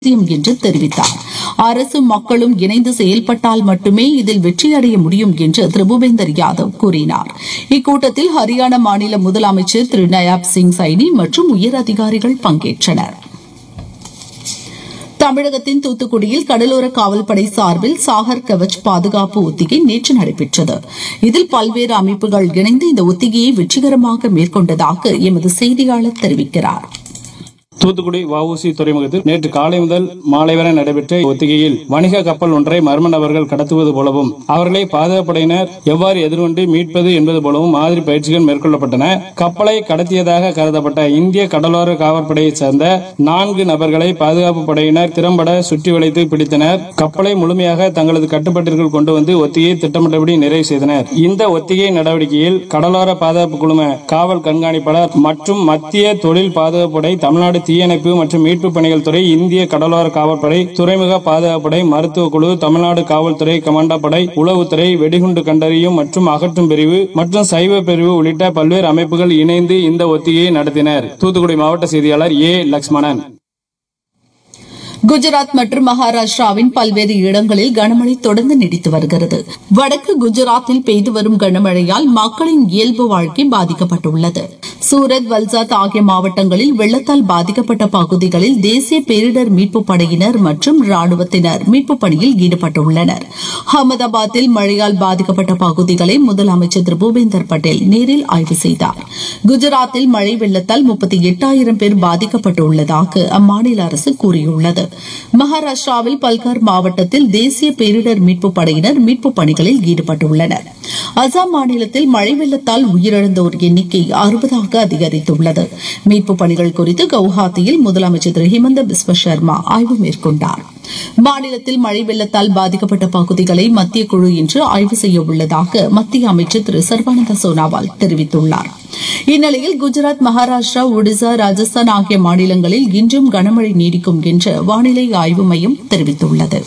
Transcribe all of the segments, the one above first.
அவசியம் என்று தெரிவித்தார் அரசும் மக்களும் இணைந்து செயல்பட்டால் மட்டுமே இதில் வெற்றியடைய முடியும் என்று திரு பூபேந்தர் யாதவ் கூறினார் இக்கூட்டத்தில் ஹரியானா மாநில முதலமைச்சர் திரு நயாப் சிங் சைனி மற்றும் உயர் அதிகாரிகள் பங்கேற்றனர் தமிழகத்தின் தூத்துக்குடியில் கடலோர காவல்படை சார்பில் சாகர் கவச் பாதுகாப்பு ஒத்திகை நேற்று நடைபெற்றது இதில் பல்வேறு அமைப்புகள் இணைந்து இந்த ஒத்திகையை வெற்றிகரமாக மேற்கொண்டதாக எமது செய்தியாளர் தெரிவிக்கிறார் தூத்துக்குடி வஉசி துறைமுகத்தில் நேற்று காலை முதல் மாலை வரை நடைபெற்ற ஒத்திகையில் வணிக கப்பல் ஒன்றை மர்ம நபர்கள் கடத்துவது போலவும் அவர்களை பாதுகாப்படையினர் எவ்வாறு எதிர்கொண்டு மீட்பது என்பது போலவும் மாதிரி பயிற்சிகள் மேற்கொள்ளப்பட்டன கப்பலை கடத்தியதாக கருதப்பட்ட இந்திய கடலோர காவற்படையைச் சேர்ந்த நான்கு நபர்களை பாதுகாப்பு படையினர் திறம்பட சுற்றி வளைத்து பிடித்தனர் கப்பலை முழுமையாக தங்களது கட்டுப்பாட்டிற்குள் கொண்டு வந்து ஒத்திகையை திட்டமிட்டபடி நிறைவு செய்தனர் இந்த ஒத்திகை நடவடிக்கையில் கடலோர பாதுகாப்பு குழும காவல் கண்காணிப்பாளர் மற்றும் மத்திய தொழில் பாதுகாப்பு படை தமிழ்நாடு தீயணைப்பு மற்றும் மீட்பு பணிகள் துறை இந்திய கடலோர காவல்படை துறைமுக பாதுகாப்புப்படை மருத்துவ குழு தமிழ்நாடு காவல்துறை கமாண்டா படை உளவுத்துறை வெடிகுண்டு கண்டறியும் மற்றும் அகற்றும் பிரிவு மற்றும் சைவ பிரிவு உள்ளிட்ட பல்வேறு அமைப்புகள் இணைந்து இந்த ஒத்திகையை நடத்தினர் தூத்துக்குடி மாவட்ட செய்தியாளர் ஏ லக்ஷ்மணன் குஜராத் மற்றும் மகாராஷ்டிராவின் பல்வேறு இடங்களில் கனமழை தொடர்ந்து நீடித்து வருகிறது வடக்கு குஜராத்தில் பெய்து வரும் கனமழையால் மக்களின் இயல்பு வாழ்க்கை பாதிக்கப்பட்டுள்ளது சூரத் வல்சாத் ஆகிய மாவட்டங்களில் வெள்ளத்தால் பாதிக்கப்பட்ட பகுதிகளில் தேசிய பேரிடர் மீட்புப் படையினர் மற்றும் ராணுவத்தினர் மீட்புப் பணியில் ஈடுபட்டுள்ளனர் அகமதாபாத்தில் மழையால் பாதிக்கப்பட்ட பகுதிகளை முதலமைச்சர் திரு பூபேந்தர் பட்டேல் நேரில் ஆய்வு செய்தார் குஜராத்தில் மழை வெள்ளத்தால் முப்பத்தி எட்டாயிரம் பேர் பாதிக்கப்பட்டுள்ளதாக அம்மாநில அரசு கூறியுள்ளது மகாராஷ்டிராவில் பல்கார் மாவட்டத்தில் தேசிய பேரிடர் மீட்புப் படையினர் மீட்புப் பணிகளில் ஈடுபட்டுள்ளனர் அசாம் மாநிலத்தில் மழை வெள்ளத்தால் உயிரிழந்தோர் எண்ணிக்கை அறுபதாக அதிகரித்துள்ளது மீட்புப் பணிகள் குறித்து கவுஹாத்தியில் முதலமைச்சர் திரு ஹிமந்த பிஸ்வ சர்மா ஆய்வு மேற்கொண்டார் மாநிலத்தில் மழை வெள்ளத்தால் பாதிக்கப்பட்ட பகுதிகளை மத்திய குழு இன்று ஆய்வு செய்ய உள்ளதாக மத்திய அமைச்சர் திரு சர்பானந்த சோனாவால் தெரிவித்துள்ளார் இந்நிலையில் குஜராத் மகாராஷ்டிரா ஒடிசா ராஜஸ்தான் ஆகிய மாநிலங்களில் இன்றும் கனமழை நீடிக்கும் என்று வானிலை ஆய்வு மையம் தெரிவித்துள்ளது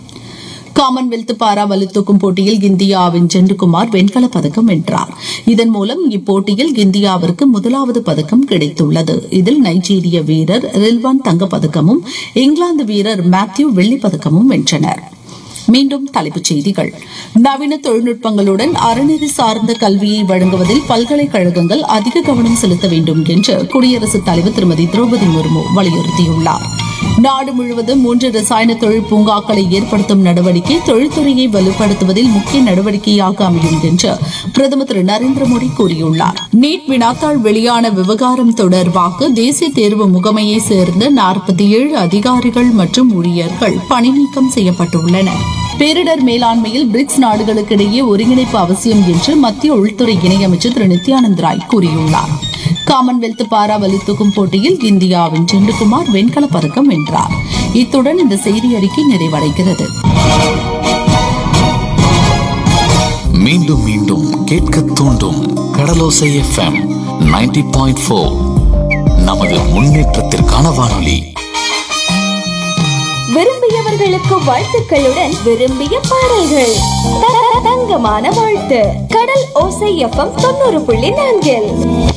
காமன்வெல்த் பாரா வலுத்தூக்கும் போட்டியில் இந்தியாவின் செண்டுகுமார் வெண்கலப் பதக்கம் வென்றார் இதன் மூலம் இப்போட்டியில் இந்தியாவிற்கு முதலாவது பதக்கம் கிடைத்துள்ளது இதில் நைஜீரிய வீரர் ரில்வான் தங்கப்பதக்கமும் இங்கிலாந்து வீரர் மேத்யூ வெள்ளிப் பதக்கமும் வென்றனர் மீண்டும் தலைப்புச் செய்திகள் நவீன தொழில்நுட்பங்களுடன் அறநெறி சார்ந்த கல்வியை வழங்குவதில் பல்கலைக்கழகங்கள் அதிக கவனம் செலுத்த வேண்டும் என்று குடியரசுத் தலைவர் திருமதி திரௌபதி முர்மு வலியுறுத்தியுள்ளார் நாடு முழுவதும் மூன்று ரசாயன தொழில் பூங்காக்களை ஏற்படுத்தும் நடவடிக்கை தொழில்துறையை வலுப்படுத்துவதில் முக்கிய நடவடிக்கையாக அமையும் என்று பிரதமர் திரு நரேந்திர மோடி கூறியுள்ளார் நீட் வினாத்தாள் வெளியான விவகாரம் தொடர்பாக தேசிய தேர்வு முகமையை சேர்ந்த நாற்பத்தி ஏழு அதிகாரிகள் மற்றும் ஊழியர்கள் பணிநீக்கம் செய்யப்பட்டுள்ளனர் பேரிடர் மேலாண்மையில் பிரிக்ஸ் நாடுகளுக்கிடையே ஒருங்கிணைப்பு அவசியம் என்று மத்திய உள்துறை இணையமைச்சர் திரு நித்யானந்த் ராய் கூறியுள்ளார் காமன்வெல்த் பாரா வலுத்தூக்கும் போட்டியில் இந்தியாவின் செண்டுகுமார் வெண்கலப் பதக்கம் வென்றார் இத்துடன் இந்த செய்தி அறிக்கை நிறைவடைகிறது மீண்டும் மீண்டும் கேட்க தூண்டும் கடலோசை எஃப்எம் 90.4 பாயிண்ட் ஃபோர் நமது முன்னேற்றத்திற்கான வானொலி விரும்பியவர்களுக்கு வாழ்த்துக்களுடன் விரும்பிய பாடல்கள் த- தங்கமான வாழ்த்து கடல் ஓசை எஃப்எம் தொண்ணூறு புள்ளி நான்கில்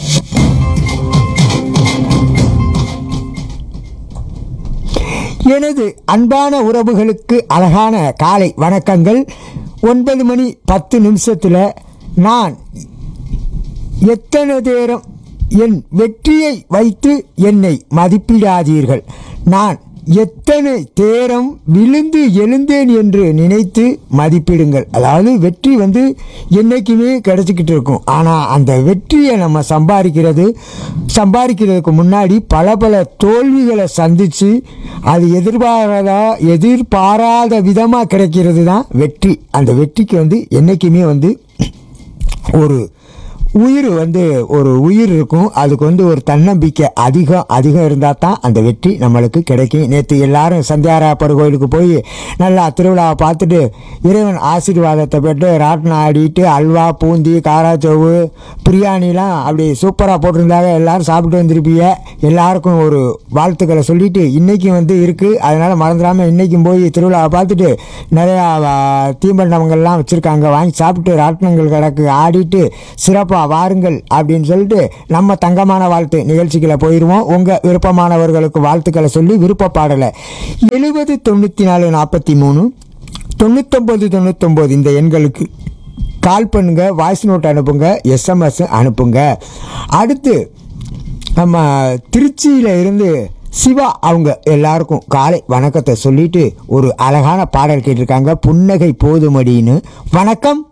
எனது அன்பான உறவுகளுக்கு அழகான காலை வணக்கங்கள் ஒன்பது மணி பத்து நிமிஷத்தில் நான் எத்தனை நேரம் என் வெற்றியை வைத்து என்னை மதிப்பிடாதீர்கள் நான் எத்தனை தேரம் விழுந்து எழுந்தேன் என்று நினைத்து மதிப்பிடுங்கள் அதாவது வெற்றி வந்து என்றைக்குமே கிடச்சிக்கிட்டு இருக்கும் ஆனால் அந்த வெற்றியை நம்ம சம்பாதிக்கிறது சம்பாதிக்கிறதுக்கு முன்னாடி பல பல தோல்விகளை சந்தித்து அது எதிர்பாராத எதிர்பாராத விதமாக கிடைக்கிறது தான் வெற்றி அந்த வெற்றிக்கு வந்து என்றைக்குமே வந்து ஒரு உயிர் வந்து ஒரு உயிர் இருக்கும் அதுக்கு வந்து ஒரு தன்னம்பிக்கை அதிகம் அதிகம் இருந்தால் தான் அந்த வெற்றி நம்மளுக்கு கிடைக்கும் நேற்று எல்லாரும் சந்தியாராப்பர் கோயிலுக்கு போய் நல்லா திருவிழாவை பார்த்துட்டு இறைவன் ஆசீர்வாதத்தை பெற்று ராட்டினம் ஆடிட்டு அல்வா பூந்தி காராச்சோவு பிரியாணிலாம் அப்படி சூப்பராக போட்டிருந்தாங்க எல்லாரும் சாப்பிட்டு வந்திருப்பீங்க எல்லாருக்கும் ஒரு வாழ்த்துக்களை சொல்லிட்டு இன்றைக்கும் வந்து இருக்குது அதனால் மறந்துடாமல் இன்றைக்கும் போய் திருவிழாவை பார்த்துட்டு நிறையா ஆ, தீம்பண்டவங்கள்லாம் வச்சுருக்காங்க வாங்கி சாப்பிட்டு ராட்டினங்கள் கிடக்கு ஆடிட்டு சிறப்பாக வாருங்கள் அப்படின்னு சொல்லிட்டு நம்ம தங்கமான வாழ்த்து நிகழ்ச்சிகளை போயிடுவோம் உங்கள் விருப்பமானவர்களுக்கு வாழ்த்துக்களை சொல்லி விருப்ப பாடலை எழுபது தொண்ணூற்றி நாலு நாற்பத்தி மூணு தொண்ணூத்தொம்பது தொண்ணூத்தொம்பது இந்த எண்களுக்கு கால் பண்ணுங்க வாய்ஸ் நோட் அனுப்புங்க எஸ்எம்எஸ் அனுப்புங்க அடுத்து நம்ம திருச்சியில் இருந்து சிவா அவங்க எல்லாருக்கும் காலை வணக்கத்தை சொல்லிட்டு ஒரு அழகான பாடல் கேட்டிருக்காங்க புன்னகை போதுமடின்னு வணக்கம்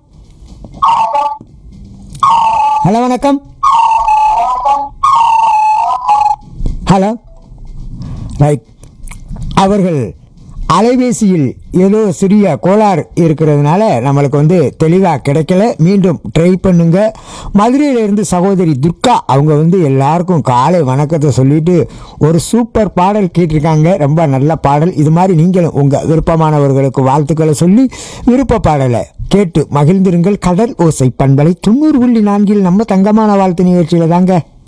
ஹலோ வணக்கம் ஹலோ ரைட் அவர்கள் அலைபேசியில் ஏதோ சிறிய கோளாறு இருக்கிறதுனால நம்மளுக்கு வந்து தெளிவாக கிடைக்கல மீண்டும் ட்ரை பண்ணுங்க மதுரையிலேருந்து சகோதரி துர்கா அவங்க வந்து எல்லாருக்கும் காலை வணக்கத்தை சொல்லிட்டு ஒரு சூப்பர் பாடல் கேட்டிருக்காங்க ரொம்ப நல்ல பாடல் இது மாதிரி நீங்களும் உங்கள் விருப்பமானவர்களுக்கு வாழ்த்துக்களை சொல்லி விருப்ப பாடலை கேட்டு மகிழ்ந்திருங்கள் கடல் ஓசை பண்பலை தொண்ணூறு புள்ளி நான்கில் நம்ம தங்கமான வாழ்த்து நிகழ்ச்சியில் தாங்க